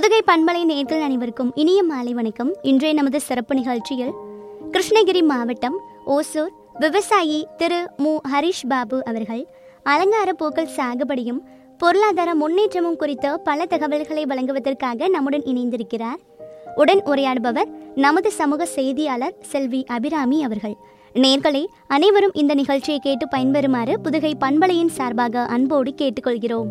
புதுகை பண்பலை நேர்கள் அனைவருக்கும் இனிய மாலை வணக்கம் இன்றைய நமது சிறப்பு நிகழ்ச்சியில் கிருஷ்ணகிரி மாவட்டம் ஓசூர் விவசாயி திரு மு ஹரிஷ் பாபு அவர்கள் அலங்கார பூக்கள் சாகுபடியும் பொருளாதார முன்னேற்றமும் குறித்த பல தகவல்களை வழங்குவதற்காக நம்முடன் இணைந்திருக்கிறார் உடன் உரையாடுபவர் நமது சமூக செய்தியாளர் செல்வி அபிராமி அவர்கள் நேர்களே அனைவரும் இந்த நிகழ்ச்சியை கேட்டு பயன்பெறுமாறு புதுகை பண்பலையின் சார்பாக அன்போடு கேட்டுக்கொள்கிறோம்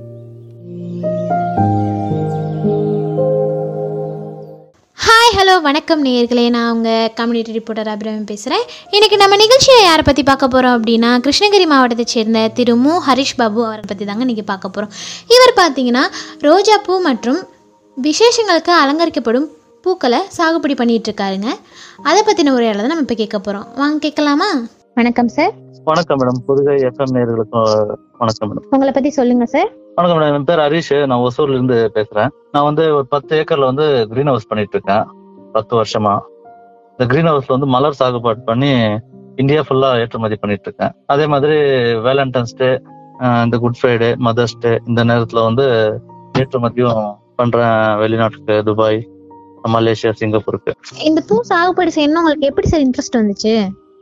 ஹாய் ஹலோ வணக்கம் நேயர்களே நான் உங்கள் கம்யூனிட்டி ரிப்போர்ட்டர் அபிராமி பேசுகிறேன் இன்றைக்கி நம்ம நிகழ்ச்சியை யாரை பற்றி பார்க்க போகிறோம் அப்படின்னா கிருஷ்ணகிரி மாவட்டத்தை சேர்ந்த திரு மு ஹரிஷ் பாபு அவரை பற்றி தாங்க இன்றைக்கி பார்க்க போகிறோம் இவர் பார்த்தீங்கன்னா ரோஜாப்பூ மற்றும் விசேஷங்களுக்கு அலங்கரிக்கப்படும் பூக்களை சாகுபடி பண்ணிட்டு இருக்காருங்க அதை பற்றின உரையாடலை தான் நம்ம இப்போ கேட்க போகிறோம் வாங்க கேட்கலாமா வணக்கம் சார் வணக்கம் மேடம் புதுகை எஃப்எம் நேர்களுக்கும் வணக்கம் மேடம் உங்களை பற்றி சொல்லுங்கள் சார் வணக்கம் மேடம் என் பேர் ஹரிஷ் நான் ஒசூர்ல இருந்து பேசுறேன் நான் வந்து ஒரு பத்து ஏக்கர்ல வந்து கிரீன் ஹவுஸ் பண்ணிட்டு இருக்கேன் பத்து வருஷமா இந்த கிரீன் ஹவுஸ்ல வந்து மலர் சாகுபாடு பண்ணி இந்தியா ஃபுல்லா ஏற்றுமதி பண்ணிட்டு இருக்கேன் அதே மாதிரி வேலண்டைன்ஸ் டே இந்த குட் ஃப்ரைடே மதர்ஸ் டே இந்த நேரத்துல வந்து ஏற்றுமதியும் பண்றேன் வெளிநாட்டுக்கு துபாய் மலேசியா சிங்கப்பூருக்கு இந்த பூ சாகுபடி செய்யணும் உங்களுக்கு எப்படி சார் இன்ட்ரெஸ்ட் வந்துச்சு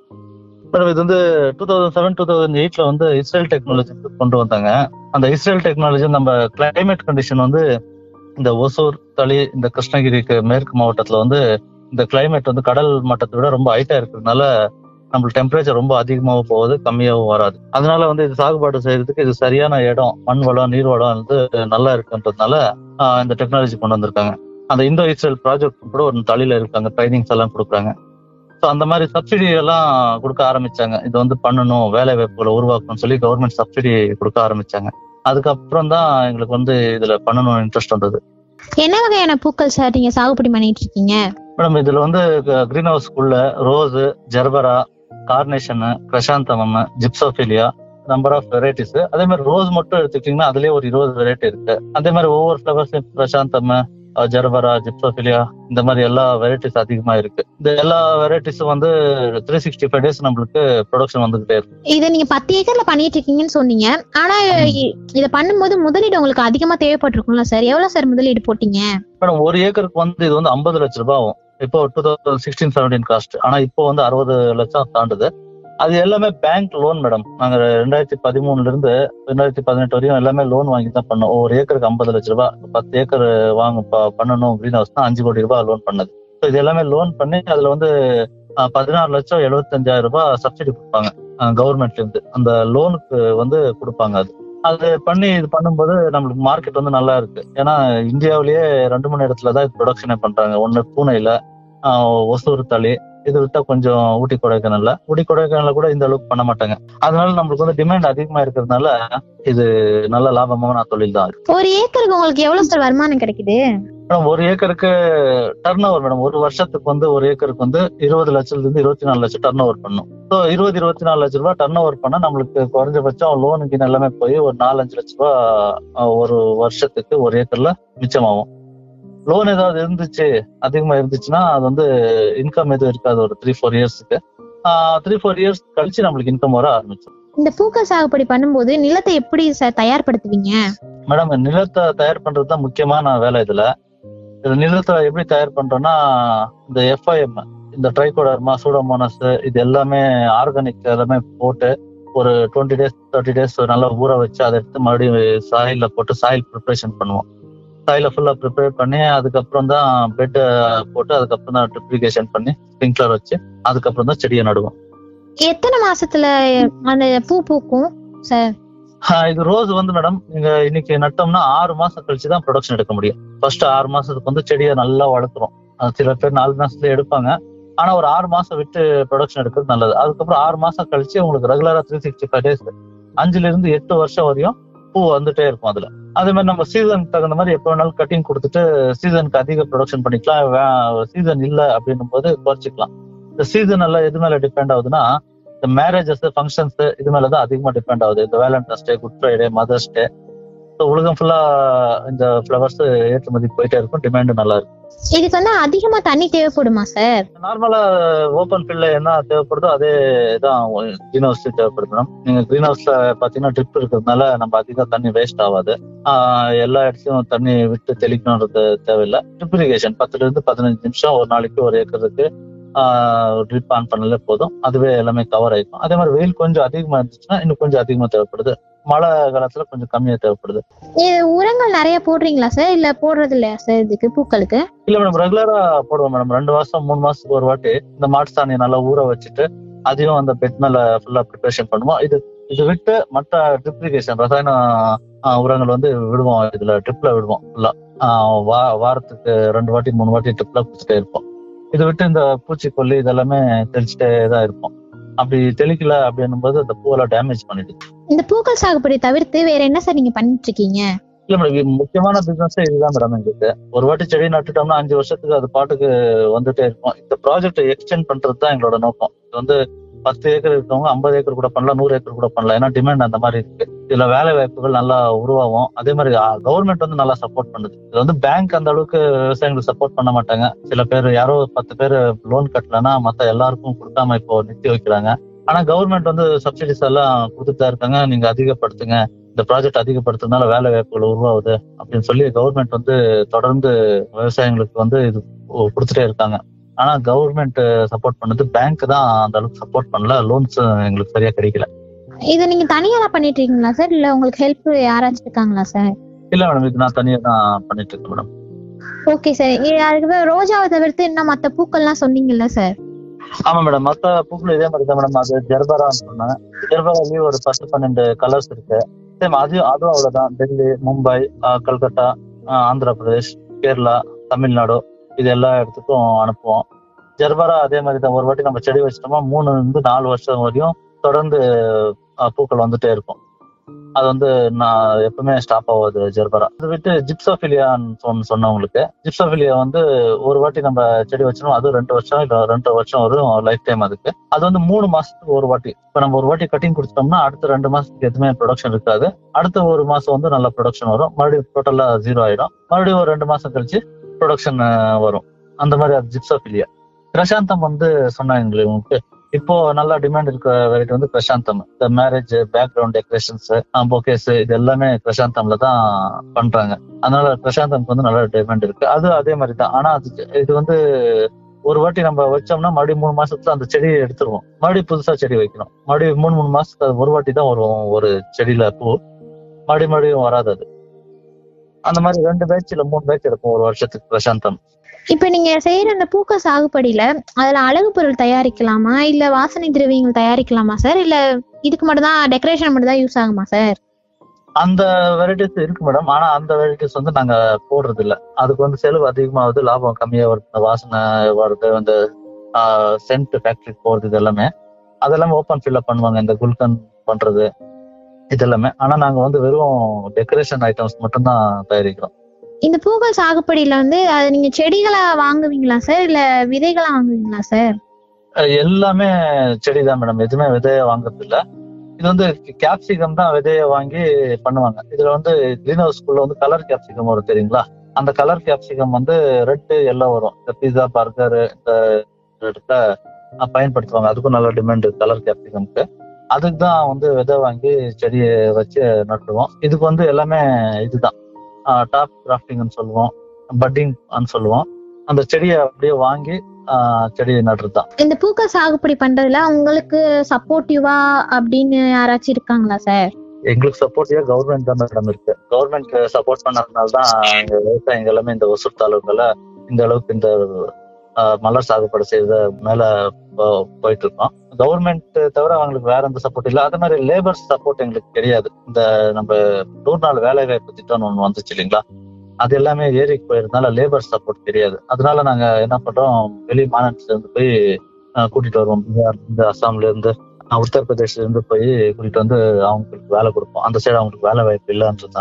மேடம் இது வந்து two thousand seven two thousand எயிட்ல வந்து இஸ்ரேல் டெக்னாலஜி கொண்டு வந்தாங்க அந்த இஸ்ரேல் டெக்னாலஜி நம்ம கிளைமேட் கண்டிஷன் வந்து இந்த ஒசூர் தளி இந்த கிருஷ்ணகிரிக்கு மேற்கு மாவட்டத்துல வந்து இந்த கிளைமேட் வந்து கடல் மட்டத்தை விட ரொம்ப ஹைட்டா இருக்கிறதுனால நம்மளுக்கு டெம்பரேச்சர் ரொம்ப அதிகமாகவும் போகுது கம்மியாகவும் வராது அதனால வந்து இது சாகுபாடு செய்யறதுக்கு இது சரியான இடம் மண் வளம் நீர் வளம் வந்து நல்லா இருக்குன்றதுனால ஆஹ், இந்த டெக்னாலஜி கொண்டு வந்திருக்காங்க அந்த இந்தோ இஸ்ரேல் ப்ராஜெக்ட் கூட ஒரு தளியில இருக்காங்க ட்ரைனிங்ஸ் எல்லாம் கொடுக்குறாங்க ஸோ அந்த மாதிரி சப்சிடி எல்லாம் கொடுக்க ஆரம்பிச்சாங்க இது வந்து பண்ணணும் வேலை வாய்ப்புகளை உருவாக்கணும்னு சொல்லி கவர்மெண்ட் சப்சிடி கொடுக்க ஆரம்பிச்சாங்க அதுக்கப்புறம் தான் எங்களுக்கு வந்து இதுல பண்ணணும் இன்ட்ரெஸ்ட் வந்தது என்ன வகையான பூக்கள் சார் நீங்கள் சாகுபடி பண்ணிட்டு இருக்கீங்க மேடம் இதுல வந்து கிரீன் ஹவுஸ்க்குள்ள rose gerbera carnation chrysanthemum gypsophila number of varieties அதே மாதிரி ரோஸ் மட்டும் எடுத்துக்கிட்டீங்கன்னா அதுலயே ஒரு இருபது வெரைட்டி இருக்கு அதே மாதிரி ஒவ்வொரு ஃபிளவர்ஸ் பிரசாந்தம் ஜெர்பரா ஜிப்சோபிலியா இந்த மாதிரி எல்லா வெரைட்டிஸ் அதிகமா இருக்கு இந்த எல்லா வெரைட்டிஸும் வந்து த்ரீ சிக்ஸ்டி ஃபைவ் டேஸ் நம்மளுக்கு ப்ரொடக்ஷன் வந்துகிட்டே இருக்கு இதை நீங்க பத்து ஏக்கர்ல பண்ணிட்டு இருக்கீங்கன்னு சொன்னீங்க ஆனா இ- இத பண்ணும்போது முதலீடு உங்களுக்கு அதிகமா தேவைப்பட்டிருக்கும்ல சார் எவ்வளவு சார் முதலீடு போட்டீங்க மேடம் ஒரு ஏக்கருக்கு வந்து இது வந்து ஐம்பது லட்ச ரூபாய் ஆகும் இப்போ two thousand sixteen seventeen cost ஆனா இப்போ வந்து அறுபது லட்சம் தாண்டுது அது எல்லாமே பேங்க் லோன் மேடம் நாங்க ரெண்டாயிரத்தி பதிமூணுல இருந்து ரெண்டாயிரத்தி பதினெட்டு வரையும் எல்லாமே லோன் வாங்கி தான் பண்ணோம் ஒரு ஏக்கருக்கு ஐம்பது லட்ச ரூபாய் பத்து ஏக்கர் வாங்க ப- பண்ணணும் கிரீன் ஹவுஸ் தான் அஞ்சு கோடி ரூபாய் லோன் பண்ணது So இது எல்லாமே லோன் பண்ணி அதுல வந்து அஹ், பதினாறு லட்சம் எழுபத்தஞ்சாயிரம் ரூபாய் சப்சிடி கொடுப்பாங்க கவர்மெண்ட்ல இருந்து அந்த லோனுக்கு வந்து கொடுப்பாங்க அது அது பண்ணி இது பண்ணும்போது நம்மளுக்கு மார்க்கெட் வந்து நல்லா இருக்கு ஏன்னா இந்தியாவிலேயே ரெண்டு மூணு இடத்துல தான் ப்ரொடக்ஷனே பண்றாங்க ஒன்னு பூனையில ஆஹ் ஒசூர் தளி இது விட்டா கொஞ்சம் ஊட்டி கொடைக்கானல்ல ஊட்டி கொடைக்கானல்ல கூட இந்த அளவுக்கு பண்ண மாட்டாங்க அதனால நம்மளுக்கு வந்து டிமாண்ட் அதிகமா இருக்கிறதுனால இது நல்ல லாபமான தொழில் தான் ஒரு ஏக்கருக்கு உங்களுக்கு எவ்வளவு சார் வருமானம் கிடைக்குது மேடம் ஒரு ஏக்கருக்கு டர்ன் ஓவர் மேடம் ஒரு வருஷத்துக்கு வந்து ஒரு ஏக்கருக்கு வந்து இருபது லட்சத்துல இருந்து இருபத்தி நாலு லட்சம் டர்ன் ஓவர் பண்ணும் ஸோ இருபது இருபத்தி நாலு லட்ச ரூபாய் டர்ன் ஓவர் பண்ணா நம்மளுக்கு குறைஞ்சபட்சம் லோனுக்கு எல்லாமே போய் ஒரு நாலஞ்சு லட்ச ரூபாய் ஆஹ், ஒரு வருஷத்துக்கு ஒரு ஏக்கர்ல மிச்சமாகும் லோன் ஏதாவது இருந்துச்சு அதிகமா இருந்துச்சுன்னா அது வந்து இன்கம் எதுவும் இருக்காது ஒரு த்ரீ ஃபோர் இயர்ஸ்க்கு த்ரீ ஃபோர் இயர்ஸ் கழிச்சு நம்மளுக்கு இன்கம் வர ஆரம்பிச்சிடும் இந்த பூக்கள் சாகுபடி பண்ணும்போது நிலத்தை எப்படி சார் தயார்படுத்துவீங்க மேடம் நிலத்தை தயார் பண்றது தான் முக்கியமான வேலை இதுல இது நிலத்தை எப்படி தயார் பண்றோம்னா இந்த எஃப்ஐஎம் இந்த ட்ரைகோடர்மா சூடோமோனஸ் இது எல்லாமே ஆர்கானிக் எல்லாமே போட்டு ஒரு டுவெண்ட்டி டேஸ் தேர்ட்டி டேஸ் நல்லா ஊற வச்சு அதை எடுத்து மறுபடியும் சாயில்ல போட்டு சாயில் ப்ரிப்பரேஷன் பண்ணுவோம் சாயில ஃபுல்லா ப்ரிப்பேர் பண்ணி அதுக்கப்புறம் தான் பெட் போட்டு அதுக்கப்புறம் தான் ட்ரிப்ளிகேஷன் பண்ணி ஸ்ப்ரிங்க்லர் வச்சு அதுக்கப்புறம் தான் செடியை நடுவோம் எத்தனை மாசத்துல அந்த பூ பூக்கும் சார் ஆஹ் இது ரோஸ் வந்து மேடம் நீங்க இன்னைக்கு நட்டோம்னா ஆறு மாசம் கழிச்சு தான் ப்ரொடக்ஷன் எடுக்க முடியும் ஃபர்ஸ்ட் ஆறு மாசத்துக்கு வந்து செடியை நல்லா வளர்க்குறோம் அது சில பேர் நாலு மாசத்துல எடுப்பாங்க ஆனா ஒரு ஆறு மாசம் விட்டு ப்ரொடக்ஷன் எடுக்கிறது நல்லது அதுக்கப்புறம் ஆறு மாசம் கழிச்சு உங்களுக்கு ரெகுலரா த்ரீ சிக்ஸ்டி ஃபைவ் டேஸ் அஞ்சுல இருந்து எட்டு வருஷம் வரையும் பூ வந்துட்டே இருக்கும் அதுல அதே மாதிரி நம்ம சீசனுக்கு தகுந்த மாதிரி எப்போ வேணாலும் கட்டிங் கொடுத்துட்டு சீசனுக்கு அதிக ப்ரொடக்ஷன் பண்ணிக்கலாம் சீசன் இல்ல அப்படின்னும் போது குறைச்சிக்கலாம் இந்த சீசன் எல்லாம் எது மேல டிபெண்ட் ஆகுதுன்னா இந்த மேரேஜஸ் ஃபங்க்ஷன்ஸ் இது மேல தான் அதிகமா டிபெண்ட் ஆகுது இந்த Valentine's Day Good Friday Mother's Day so உலகம் ஃபுல்லா இந்த ஃப்ளவர்ஸ் ஏற்றுமதி போயிட்டே இருக்கும் டிமாண்ட் நல்லா இருக்கும் இதுக்கு வந்து அதிகமா தண்ணி தேவைப்படுமா சார் நார்மலா ஓப்பன் ஃபீல்ட்ல என்ன தேவைப்படுதோ அதே தான் கிரீன் ஹவுஸ் தேவைப்படுது மேடம் நீங்க கிரீன் ஹவுஸ்ல பாத்தீங்கன்னா ட்ரிப் இருக்கிறதுனால நம்ம அதிகம் தண்ணி வேஸ்ட் ஆகாது ஆஹ் எல்லா இடத்துலயும் தண்ணி விட்டு தெளிக்கணுன்றது தேவையில்லை ட்ரிப் இரிகேஷன் பத்துல இருந்து பதினஞ்சு நிமிஷம் ஒரு நாளைக்கு ஒரு ஏக்கருக்கு ட்ரிப் ஆன் பண்ணாலே போதும் அதுவே எல்லாமே கவர் ஆயிக்கும் அதே மாதிரி வெயில் கொஞ்சம் அதிகமா இருந்துச்சுன்னா இன்னும் கொஞ்சம் அதிகமா தேவைப்படுது மழை காலத்துல கொஞ்சம் கம்மியா தேவைப்படுது இது உரங்கள் நிறைய போடுறீங்களா சார் இல்ல போடுறது இல்லையா சார் இதுக்கு பூக்களுக்கு இல்ல மேடம் ரெகுலரா போடுவோம் மேடம் ரெண்டு மாசம் மூணு மாசத்துக்கு ஒரு வாட்டி இந்த மாட்டு சாணியை நல்லா ஊற வச்சுட்டு அதையும் அந்த பெட் மேல ஃபுல்லா ப்ரிப்பரேஷன் பண்ணுவோம் இது இது விட்டு மற்ற ட்ரிப்ளிகேஷன் ரசாயன ஆஹ், உரங்கள் வந்து விடுவோம் இதுல ட்ரிப்ல விடுவோம் ஃபுல்லா வாரத்துக்கு ரெண்டு வாட்டி மூணு வாட்டி ட்ரிப்ல கொடுத்துட்டே இருப்போம் இது விட்டு இந்த பூச்சிக்கொல்லி இதெல்லாமே தெளிச்சுட்டே தான் இருப்போம் அப்படி தெளிக்கல அப்படின்னும் போது அந்த பூவெல்லாம் டேமேஜ் பண்ணிடுது இந்த பூக்கள் சாகுபடி தவிர்த்து வேற என்ன சார் நீங்க பண்ணிட்டு இருக்கீங்க இல்ல மேடம் இது முக்கியமான பிசினஸ் இதுதான் மேடம் எங்களுக்கு ஒரு வாட்டி செடி நட்டுட்டோம்னா அஞ்சு வருஷத்துக்கு அது பாட்டுக்கு வந்துட்டே இருக்கும் இந்த ப்ராஜெக்ட் எக்ஸ்டெண்ட் பண்றது தான் எங்களோட நோக்கம் இது வந்து பத்து ஏக்கர் இருக்கவங்க ஐம்பது ஏக்கர் கூட பண்ணலாம் நூறு ஏக்கர் கூட பண்ணலாம் ஏன்னா டிமாண்ட் அந்த மாதிரி இருக்கு இதுல வேலை வாய்ப்புகள் நல்லா உருவாகும் அதே மாதிரி கவர்மெண்ட் வந்து நல்லா சப்போர்ட் பண்ணுது இது வந்து பேங்க் அந்த அளவுக்கு விவசாயிகளுக்கு சப்போர்ட் பண்ண மாட்டாங்க சில பேர் யாரோ பத்து பேர் லோன் கட்டலன்னா மத்த எல்லாருக்கும் கொடுக்காம இப்போ நிறுத்தி வைக்கிறாங்க ஆனா கவர்மெண்ட் வந்து சப்சிடிஸ் எல்லாம் கொடுத்துட்டு தான் இருக்காங்க நீங்க அதிகப்படுத்துங்க இந்த ப்ராஜெக்ட் அதிகப்படுத்துறதுனால வேலை வாய்ப்புகள் உருவாகுது அப்படின்னு சொல்லி கவர்மெண்ட் வந்து தொடர்ந்து விவசாயிகளுக்கு வந்து இது கொடுத்துட்டே இருக்காங்க ஆனா கவர்மெண்ட் சப்போர்ட் பண்ணது பேங்க் தான் அந்த அளவுக்கு சப்போர்ட் பண்ணல லோன்ஸ் எங்களுக்கு சரியா கிடைக்கல இதை நீங்க தனியா தான் பண்ணிட்டு இருக்கீங்களா சார் இல்ல உங்களுக்கு ஹெல்ப் யாராச்சும் இருக்காங்களா சார் இல்ல மேடம் இது நான் தனியா தான் பண்ணிட்டு இருக்கேன் மேடம் ஓகே சார் அதுக்கு ரோஜாவை தவிர்த்து இன்னும் மத்த பூக்கள்லாம் சொன்னீங்கல்ல சார் ஆமா மேடம் மத்த பூக்கள் இதே மாதிரி தான் மேடம் அது ஜெர்பரான்னு சொன்னேன் ஜெர்பராலயும் ஒரு பத்து பன்னெண்டு கலர்ஸ் இருக்கு சேம் அதுவும் அதுவும் அவ்வளவுதான் டெல்லி மும்பை ஆஹ் கல்கத்தா ஆஹ் ஆந்திர பிரதேஷ் கேரளா தமிழ்நாடு இது எல்லா இடத்துக்கும் அனுப்புவோம் ஜெர்பரா அதே மாதிரி தான் ஒரு வாட்டி நம்ம செடி வச்சிட்டோமா மூணுல இருந்து நாலு வருஷம் வரையும் தொடர்ந்து ஆஹ் பூக்கள் வந்துட்டே இருக்கும் அது வந்து நான் எப்பவுமே ஸ்டாப் ஆகாது ஜெர்பரா அது விட்டு ஜிப்சோஃபிலியான்னு சொன்ன சொன்னவங்களுக்கு ஜிப்சோஃபிலியா வந்து ஒரு வாட்டி நம்ம செடி வச்சிடும் அது ரெண்டு வருஷம் இல்ல ரெண்டு வருஷம் வரும் லைஃப் டைம் அதுக்கு அது வந்து மூணு மாசத்துக்கு ஒரு வாட்டி இப்ப நம்ம ஒரு வாட்டி கட்டிங் கொடுத்துட்டோம்னா அடுத்த ரெண்டு மாசத்துக்கு எதுவுமே ப்ரொடக்ஷன் இருக்காது அடுத்த ஒரு மாசம் வந்து நல்ல ப்ரொடக்ஷன் வரும் மறுபடியும் டோட்டலா ஜீரோ ஆயிடும் மறுபடியும் ஒரு ரெண்டு மாசம் கழிச்சு ப்ரொடக்ஷன் வரும் அந்த மாதிரி அது ஜிப்சோஃபிலியா பிரசாந்தம் வந்து சொன்னாங்க உங்களுக்கு இப்போ நல்லா டிமாண்ட் இருக்க வெரைட்டி வந்து பிரசாந்தம் இந்த மேரேஜ் பேக்ரவுண்ட் டெக்கரேஷன்ஸ் பொக்கேஸ் இது எல்லாமே பிரசாந்தம்ல தான் பண்றாங்க அதனால பிரசாந்தம்க்கு வந்து நல்ல டிமாண்ட் இருக்கு அது அதே மாதிரி தான் ஆனா அது இது வந்து ஒரு வாட்டி நம்ம வச்சோம்னா மறுபடியும் மூணு மாசத்துல அந்த செடியை எடுத்துருவோம் மறுபடியும் புதுசா செடி வைக்கணும் மறுபடியும் மூணு மூணு மாசத்துக்கு அது ஒரு வாட்டி தான் வரும் ஒரு செடியில பூ மறுபடியும் மறுபடியும் வராது அது அந்த மாதிரி ரெண்டு பேட்ச் இல்ல மூணு பேட்ச் இருக்கும் ஒரு வருஷத்துக்கு பிரசாந்தம் இப்ப நீங்க செய்யற அந்த பூக்கள் சாகுபடியில அதுல அழகு பொருள் தயாரிக்கலாமா இல்ல வாசனை திரவியங்கள் தயாரிக்கலாமா சார் இல்ல இதுக்கு மட்டும் தான் டெக்கரேஷன் மட்டும் தான் யூஸ் ஆகுமா சார் அந்த வெரைட்டிஸ் இருக்கு மேடம் ஆனா அந்த வெரைட்டிஸ் வந்து நாங்க போடுறது இல்ல அதுக்கு வந்து செலவு அதிகமாகுது லாபம் கம்மியா வருது இந்த வாசனை வருது அந்த சென்ட் ஃபேக்டரிக்கு போறது இது எல்லாமே அதெல்லாமே ஓப்பன் ஃபீல்ல பண்ணுவாங்க இந்த குல்கன் பண்றது இது எல்லாமே ஆனா நாங்க வந்து வெறும் டெக்கரேஷன் ஐட்டம்ஸ் மட்டும் தான் தயாரிக்கிறோம் இந்த பூக்கள் சாகுபடியில வந்து அது நீங்க செடிகளா வாங்குவீங்களா சார் இல்ல விதைகளா வாங்குவீங்களா சார் அஹ் எல்லாமே செடி தான் மேடம் எதுவுமே விதைய வாங்குறது இல்ல இது வந்து கேப்சிகம் தான் விதைய வாங்கி பண்ணுவாங்க இதுல வந்து கிரீன் ஹவுஸ்குள்ள வந்து கலர் கேப்சிகம் வரும் தெரியுங்களா அந்த கலர் கேப்சிகம் வந்து ரெட் எல்லோ வரும் இந்த பீஸா பர்கர் இந்த இடத்துல அஹ் பயன்படுத்துவாங்க அதுக்கும் நல்ல டிமாண்ட் கலர் கேப்சிகம்க்கு அதுக்கு தான் வந்து விதை வாங்கி செடியை வச்சு நட்டுருவோம் இதுக்கு வந்து எல்லாமே இதுதான் டாப் கிராஃப்டிங்னு சொல்லுவோம் பட்டிங் சொல்லுவோம் அந்த செடியை அப்படியே வாங்கி ஆஹ் செடி நடுறது தான் இந்த பூக்கள் சாகுபடி பண்றதுல உங்களுக்கு சப்போர்ட்டிவா அப்படின்னு யாராச்சும் இருக்காங்களா சார் எங்களுக்கு சப்போர்ட்டிவா கவர்மெண்ட் தான் மேடம் இருக்கு கவர்மெண்ட் சப்போர்ட் பண்ணதுனால தான் எங்க விவசாயிங்க எல்லாமே இந்த ஒசூர் தாலுக்கால இந்த அளவுக்கு இந்த ஆஹ், மலர் சாகுபடி செய்த மேல போ- போயிட்டு இருக்கோம் கவர்மெண்ட் தவிர அவங்களுக்கு வேற எந்த சப்போர்ட் இல்லை அதே மாதிரி லேபர் சப்போர்ட் எங்களுக்கு கிடையாது இந்த நம்ம நூறு நாள் வேலை வாய்ப்பு திட்டம்னு ஒண்ணு வந்துச்சு இல்லைங்களா அது எல்லாமே ஏரிக்கு போயிருந்தனால லேபர் சப்போர்ட் தெரியாது அதனால நாங்க என்ன பண்றோம் வெளி மாநிலத்துல இருந்து போய் ஆஹ், கூட்டிட்டு வருவோம் பீகார்ல இருந்து அஸ்ஸாம்ல இருந்து ஆஹ், உத்தரப்பிரதேஷ்ல இருந்து போய் கூட்டிட்டு வந்து அவங்களுக்கு வேலை கொடுப்போம் அந்த சைடு அவங்களுக்கு வேலை வாய்ப்பு இல்லைன்றதுனால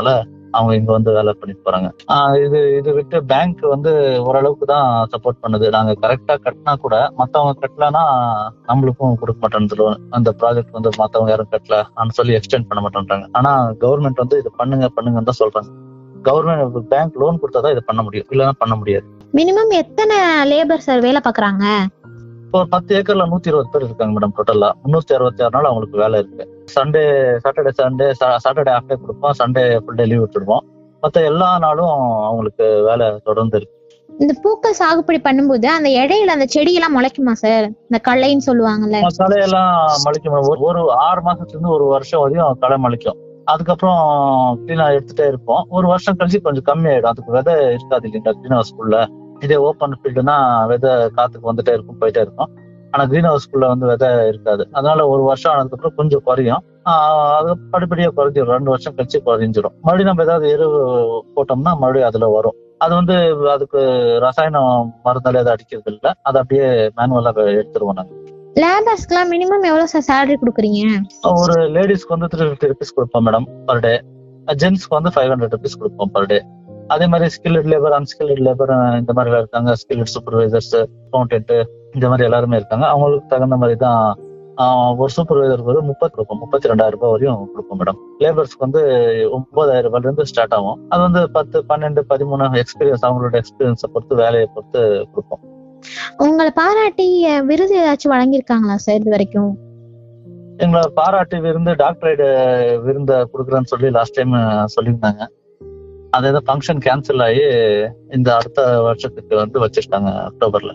அவங்க இங்க வந்து வேலை பண்ணிட்டு போறாங்க ஆஹ் இது இது விட்டு பேங்க் வந்து ஓரளவுக்கு தான் சப்போர்ட் பண்ணுது நாங்க கரெக்டா கட்டினா கூட மத்தவங்க கட்டலனா நம்மளுக்கும் கொடுக்க மாட்டேன்னு அந்த ப்ராஜெக்ட் வந்து மத்தவங்க யாரும் கட்டல சொல்லி எக்ஸ்டெண்ட் பண்ண மாட்டேன்றாங்க ஆனா கவர்மெண்ட் வந்து இது பண்ணுங்க பண்ணுங்கன்னு தான் சொல்றாங்க கவர்மெண்ட் பேங்க் லோன் கொடுத்தாதான் இதை பண்ண முடியும் இல்லைன்னா பண்ண முடியாது மினிமம் எத்தனை லேபர் சார் வேலை பார்க்குறாங்க இப்போ ஒரு பத்து ஏக்கர்ல நூத்தி இருபது பேர் இருக்காங்க மேடம் டோட்டலா முன்னூத்தி அறுபத்தி ஆறு நாள் அவங்களுக்கு வேலை இருக்கு Sunday Saturday Sunday Saturday half day கொடுப்போம் சண்டே ஃபுல் டே லீவ் விட்டுருவோம் மத்த எல்லா நாளும் அவங்களுக்கு வேலை தொடர்ந்து இருக்கு இந்த பூக்கள் சாகுபடி பண்ணும்போது அந்த இடையில அந்த செடியெல்லாம் முளைக்குமா சார் இந்த களைன்னு சொல்லுவாங்கல்ல களையெல்லாம் மலிக்கும் ஒரு- ஒரு ஆறு மாசத்துல இருந்து ஒரு வருஷம் வரையும் களை மலிக்கும் அதுக்கப்புறம் கிளீனா எடுத்துட்டே இருப்போம் ஒரு வருஷம் கழிச்சு கொஞ்சம் கம்மி ஆயிடும் அதுக்கு விதை இருக்காது இல்லைங்களா கிரீன் ஹவுஸ்குள்ள இதே ஓப்பன் ஃபீல்டுனா விதை காத்துக்கு வந்துட்டே இருக்கும் போயிட்டே இருக்கும் ஆனா கிரீன் ஹவுஸ்குள்ள வந்து விதை இருக்காது அதனால ஒரு வருஷம் ஆனதுக்கு அப்புறம் கொஞ்சம் குறையும் ஆஹ் அது படிப்படியா குறைஞ்சிரும் ரெண்டு வருஷம் கழிச்சு குறைஞ்சிரும் மறுபடியும் நம்ம ஏதாவது எரு போட்டோம்னா மறுபடியும் அதுல வரும் அது வந்து அதுக்கு ரசாயனம் மருந்தால எதாவது அடிக்கிறது இல்ல அதை அப்படியே மேனுவலா எடுத்துருவோம் நாங்க லேபர்ஸ்க்குலாம் மினிமம் எவ்வளவு சார் சேலரி கொடுக்குறீங்க ஒரு லேடிஸ்க்கு வந்து த்ரீ ஃபிஃப்டி ருபீஸ் கொடுப்போம் மேடம் பர் டே ஜென்ஸ்க்கு வந்து ஃபைவ் ஹண்ட்ரட் ருபீஸ் கொடுப்போம் பர் டே அதே மாதிரி ஸ்கில்ட் லேபர் அன்ஸ்கில்ட் லேபர் இந்த மாதிரி எல்லாம் இருக்காங்க ஸ்கில்ட் சூப்பர்வைசர்ஸ் அக்கௌண்டன்ட் இந்த மாதிரி எல்லாருமே இருக்காங்க அவங்களுக்கு தகுந்த மாதிரி தான் ஆஹ், ஒரு சூப்பர்வைசருக்கு வந்து முப்பத்தி கொடுப்போம் முப்பத்தி ரெண்டாயிரம் ரூபாய் வரையும் கொடுப்போம் மேடம் லேபர்ஸ்க்கு வந்து ஒன்பதாயிரம் ரூபாயில இருந்து ஸ்டார்ட் ஆகும் அது வந்து பத்து பன்னெண்டு பதிமூணு எக்ஸ்பீரியன்ஸ் அவங்களோட எக்ஸ்பீரியன்ஸை பொறுத்து வேலையை பொறுத்து கொடுப்போம் உங்களை பாராட்டி அஹ், விருது ஏதாச்சும் வழங்கியிருக்காங்களா சார் இது வரைக்கும் எங்களை பாராட்டு விருந்து டாக்டரேட் விருந்த கொடுக்குறேன்னு சொல்லி லாஸ்ட் டைம் சொல்லியிருந்தாங்க அது ஏதோ ஃபங்க்ஷன் கேன்சல் ஆகி இந்த அடுத்த வருஷத்துக்கு வந்து வச்சிருக்காங்க அக்டோபர்ல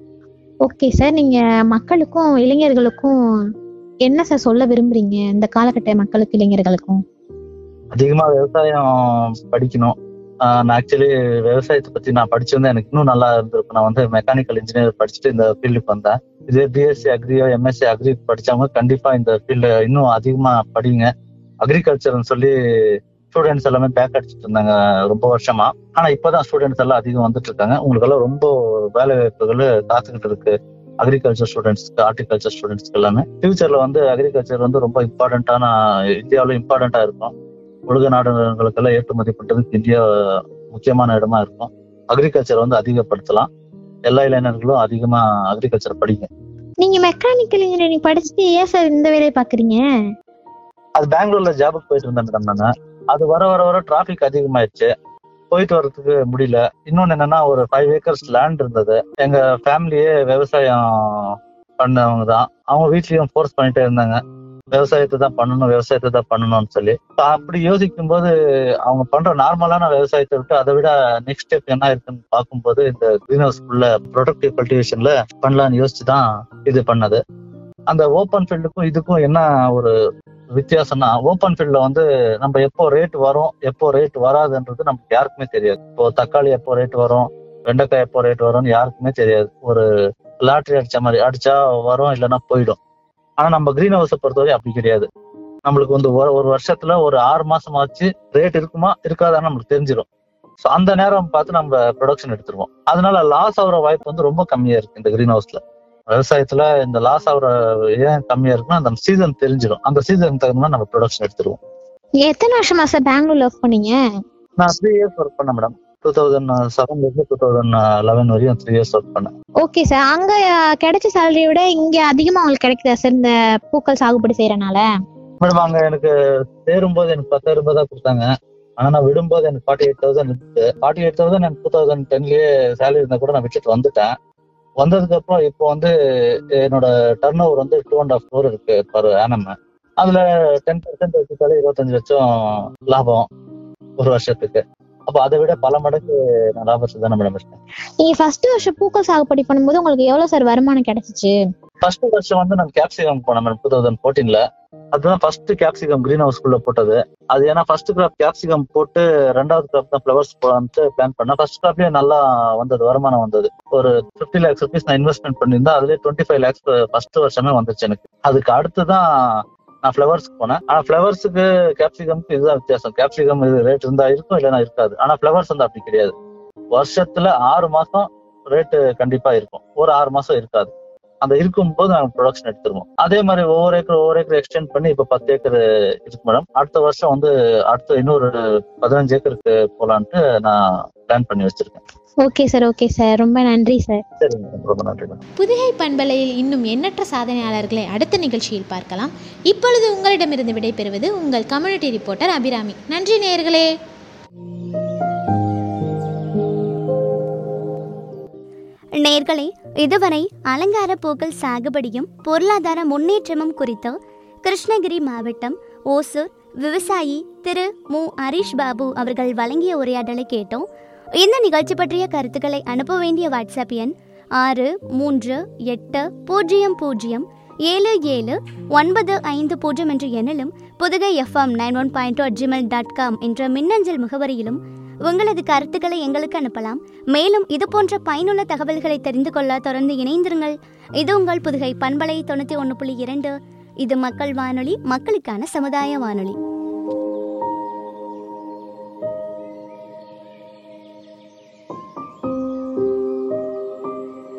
ஓகே சார் நீங்க மக்களுக்கும் இளைஞர்களுக்கும் என்ன சார் சொல்ல விரும்புறீங்க இந்த காலகட்ட மக்களுக்கு இளைஞர்களுக்கும் அதிகமா விவசாயம் படிக்கணும் ஆஹ் நான் ஆக்சுவலி விவசாயத்தை பத்தி நான் படிச்சிருந்தா எனக்கு இன்னும் நல்லா இருந்திருக்கும் நான் வந்து மெக்கானிக்கல் இன்ஜினியர் படிச்சுட்டு இந்த ஃபீல்டுக்கு வந்தேன் இதே பிஎஸ்சி அக்ரியோ எம்எஸ்சி அக்ரி படிச்சவங்க கண்டிப்பா இந்த ஃபீல்டு இன்னும் அதிகமா படிங்க அக்ரிகல்ச்சர்னு சொல்லி ஸ்டூடெண்ட்ஸ் எல்லாமே பேக் அடிச்சிட்டு இருந்தாங்க ரொம்ப வருஷமா ஆனா இப்பதான் ஸ்டூடெண்ட்ஸ் எல்லாம் அதிகம் வந்துட்டு இருக்காங்க உங்களுக்கு எல்லாம் ரொம்ப வேலை வாய்ப்புகள் காத்துக்கிட்டு இருக்கு அக்ரிகல்ச்சர் ஸ்டூடெண்ட்ஸ்க்கு ஹார்டிகல்ச்சர் ஸ்டூடெண்ட்ஸ்க்கு எல்லாமே ஃபியூச்சர்ல வந்து அக்ரிகல்ச்சர் வந்து ரொம்ப இம்பார்ட்டன்டான இந்தியாவில இம்பார்ட்டண்டா இருக்கும் உலக நாடுகளுக்கெல்லாம் ஏற்றுமதி பண்றதுக்கு இந்தியா முக்கியமான இடமா இருக்கும் அக்ரிகல்ச்சர் வந்து அதிகப்படுத்தலாம் எல்லா இளைஞர்களும் அதிகமா அக்ரிகல்ச்சர் படிங்க நீங்க மெக்கானிக்கல் இன்ஜினியரிங் படிச்சுட்டு ஏன் சார் இந்த வேலையை பாக்குறீங்க அது பெங்களூர்ல ஜாபுக்கு போயிட்டு இருந்தேன் மேடம் நானு அது வர வர வர டிராபிக் அதிகமாயிடுச்சு போயிட்டு வர்றதுக்கு முடியல இன்னொன்னு என்னன்னா ஒரு ஃபைவ் ஏக்கர்ஸ் லேண்ட் இருந்தது எங்க ஃபேமிலியே விவசாயம் பண்ணவங்க தான் அவங்க வீட்லயும் ஃபோர்ஸ் பண்ணிட்டே இருந்தாங்க விவசாயத்தை தான் பண்ணணும் விவசாயத்தை தான் பண்ணணும்னு சொல்லி இப்ப அப்படி யோசிக்கும் போது அவங்க பண்ற நார்மலான விவசாயத்தை விட்டு அதை விட நெக்ஸ்ட் ஸ்டெப் என்ன இருக்குன்னு பார்க்கும்போது இந்த கிரீன் ஹவுஸ்க்குள்ள ப்ரொடக்டிவ் கல்டிவேஷன்ல பண்ணலாம்னு யோசிச்சு தான் இது பண்ணது அந்த ஓப்பன் ஃபீல்டுக்கும் இதுக்கும் என்ன ஒரு வித்தியாசம்னா ஓப்பன் ஃபீல்ட்ல வந்து நம்ம எப்போ ரேட் வரும் எப்போ ரேட் வராதுன்றது நமக்கு யாருக்குமே தெரியாது இப்போ தக்காளி எப்போ ரேட் வரும் வெண்டைக்காய் எப்போ ரேட் வரும்னு யாருக்குமே தெரியாது ஒரு லாட்ரி அடிச்ச மாதிரி அடிச்சா வரும் இல்லைன்னா போயிடும் ஆனா நம்ம கிரீன் ஹவுஸை பொறுத்தவரை அப்படி கிடையாது நம்மளுக்கு வந்து ஒரு ஒரு வருஷத்துல ஒரு ஆறு மாசம் ஆச்சு ரேட் இருக்குமா இருக்காதான்னு நம்மளுக்கு தெரிஞ்சிடும் ஸோ அந்த நேரம் பார்த்து நம்ம ப்ரொடக்ஷன் எடுத்துருவோம் அதனால லாஸ் ஆகுற வாய்ப்பு வந்து ரொம்ப கம்மியா இருக்கு இந்த கிரீன் ஹவுஸ்ல விவசாயத்துல இந்த லாஸ் ஆகுற ஏன் கம்மியா இருக்குன்னா அந்த சீசன் தெரிஞ்சிடும் அந்த சீசனுக்கு தகுந்த மாதிரி நம்ம ப்ரொடக்ஷன் எடுத்துருவோம் நீங்க எத்தனை வருஷமா சார் பெங்களூர்ல ஒர்க் பண்ணீங்க நான் த்ரீ இயர்ஸ் ஒர்க் பண்ணேன் மேடம் டூ தௌசண்ட் செவன்ல இருந்து டூ தௌசண்ட் லெவன் வரையும் த்ரீ இயர்ஸ் ஒர்க் பண்ணேன் ஓகே சார் அங்க அஹ், கிடைச்ச சேலரியை விட இங்க அதிகமா உங்களுக்கு கிடைக்குதா சார் இந்த பூக்கள் சாகுபடி செய்யறனால மேடம் அங்க எனக்கு சேரும்போது எனக்கு பத்தாயிரம் ரூபாய் தான் கொடுத்தாங்க ஆனா நான் விடும்போது எனக்கு ஃபார்ட்டி எயிட் தௌசண்ட் இருந்துச்சு ஃபார்ட்டி எயிட் தௌசண்ட் எனக்கு டூ தௌசண்ட் டென்லயே சேலரி இருந்தா கூட நான் விட்டுட்டு வந்துட்டேன் வந்ததுக்கு அப்புறம் இப்போ வந்து என்னோட டர்ன் ஓவர் வந்து டூ அண்ட் ஆஃப் ஃபோர் இருக்கு பர் ஆனம் அதுல டென் பர்சன்ட் வச்சுட்டாலே இருபத்தஞ்சு லட்சம் லாபம் ஒரு வருஷத்துக்கு அப்போ அதை விட பல மடங்கு நான் லாபத்தை தானே மேடம் இருக்கேன் நீங்க ஃபர்ஸ்ட் வருஷம் பூக்கள் சாகுபடி பண்ணும்போது உங்களுக்கு எவ்வளவு சார் வருமானம் கிடைச்சிச்சு ஃபர்ஸ்ட் வருஷம் வந்து நான் கேப்சிகம் போனேன் மேடம் டூ தௌசண்ட் ஃபோர்டீன்ல அதுதான் ஃபர்ஸ்ட் கேப்சிகம் கிரீன் ஹவுஸ்குள்ள போட்டது அது ஏன்னா ஃபர்ஸ்ட் கிராப் கேப்சிகம் போட்டு ரெண்டாவது கிராப் தான் ஃபிளவர்ஸ் போலான்ட்டு பிளான் பண்ணேன் ஃபர்ஸ்ட் கிராப்லயே நல்லா வந்தது வருமானம் வந்தது ஒரு ஃபிஃப்டி லேக்ஸ் ருபீஸ் நான் இன்வெஸ்ட்மெண்ட் பண்ணியிருந்தேன் அதுலேயே டுவெண்ட்டி ஃபைவ் லேக்ஸ் ஃபர்ஸ்ட் வருஷமே வந்துச்சு எனக்கு அதுக்கு அடுத்து தான் நான் ஃபிளவர்ஸ்க்கு போனேன் ஆனா ஃபிளவர்ஸுக்கு கேப்சிகம்க்கு இதுதான் வித்தியாசம் கேப்சிகம் இது ரேட் இருந்தா இருக்கும் இல்லைன்னா இருக்காது ஆனா ஃபிளவர்ஸ் வந்து அப்படி கிடையாது வருஷத்துல ஆறு மாசம் ரேட்டு கண்டிப்பா இருக்கும் ஒரு ஆறு மாசம் இருக்காது அந்த இருக்கும்போது நாங்க ப்ரொடக்ஷன் எடுத்துருவோம் அதே மாதிரி ஒவ்வொரு ஏக்கர் ஒவ்வொரு ஏக்கர் எக்ஸ்டெண்ட் பண்ணி இப்ப பத்து ஏக்கர் இருக்கு மேடம் அடுத்த வருஷம் வந்து அடுத்த இன்னொரு பதினஞ்சு ஏக்கருக்கு போலான்ட்டு நான் பிளான் பண்ணி வச்சிருக்கேன் ஓகே சார் ஓகே சார் ரொம்ப நன்றி சார் சரி மேடம் ரொம்ப நன்றி மேடம் புதுகை பண்பலையில் இன்னும் எண்ணற்ற சாதனையாளர்களை அடுத்த நிகழ்ச்சியில் பார்க்கலாம் இப்பொழுது உங்களிடமிருந்து விடைபெறுவது உங்கள் கம்யூனிட்டி ரிப்போர்ட்டர் அபிராமி நன்றி நேயர்களே நேர்களே இதுவரை அலங்கார பூக்கள் சாகுபடியும் பொருளாதார முன்னேற்றமும் குறித்து கிருஷ்ணகிரி மாவட்டம் ஓசூர் விவசாயி திரு மு ஹரிஷ் பாபு அவர்கள் வழங்கிய உரையாடலை கேட்டோம் இந்த நிகழ்ச்சி பற்றிய கருத்துக்களை அனுப்ப வேண்டிய வாட்ஸ்அப் எண் ஆறு மூன்று எட்டு பூஜ்ஜியம் பூஜ்ஜியம் ஏழு ஏழு ஒன்பது ஐந்து பூஜ்ஜியம் என்ற எண்ணிலும் Pudugai FM nine one point two Gmail dot com என்ற மின்னஞ்சல் முகவரியிலும் உங்களது கருத்துக்களை எங்களுக்கு அனுப்பலாம் மேலும் இது போன்ற பயனுள்ள தகவல்களை தெரிந்து கொள்ள தொடர்ந்து இணைந்திருங்கள் இது உங்கள் புதுகை பண்பலை தொண்ணூற்றி ஒன்று புள்ளி இரண்டு இது மக்கள் வானொலி மக்களுக்கான சமுதாய வானொலி